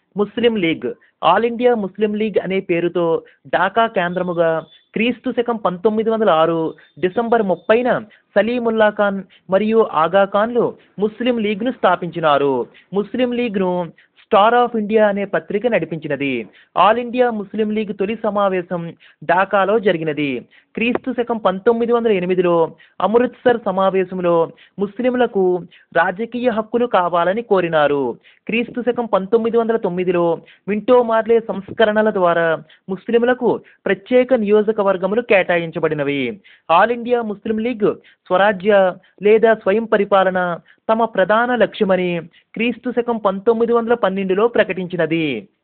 ముస్లిం లీగ్ ఆల్ ఇండియా ముస్లిం లీగ్ అనే పేరుతో ఢాకా కేంద్రముగా క్రీస్తు శకం పంతొమ్మిది వందల ఆరు డిసెంబర్ ముప్పైన సలీముల్లా ఖాన్ మరియు ఆగా ఖాన్లు ముస్లిం లీగ్ను స్థాపించినారు ముస్లిం లీగ్ను స్టార్ ఆఫ్ ఇండియా అనే పత్రిక నడిపించినది ఆల్ ఇండియా ముస్లిం లీగ్ తొలి సమావేశం ఢాకాలో జరిగినది క్రీస్తు శకం పంతొమ్మిది వందల ఎనిమిదిలో అమృత్సర్ సమావేశంలో ముస్లింలకు రాజకీయ హక్కులు కావాలని కోరినారు క్రీస్తు శకం పంతొమ్మిది వందల తొమ్మిదిలో మింటో మార్లే సంస్కరణల ద్వారా ముస్లింలకు ప్రత్యేక నియోజకవర్గములు కేటాయించబడినవి ఆల్ ఇండియా ముస్లిం లీగ్ స్వరాజ్య లేదా స్వయం పరిపాలన తమ ప్రధాన లక్ష్యమని క్రీస్తు శకం పంతొమ్మిది వందల పన్నెండులో ప్రకటించినది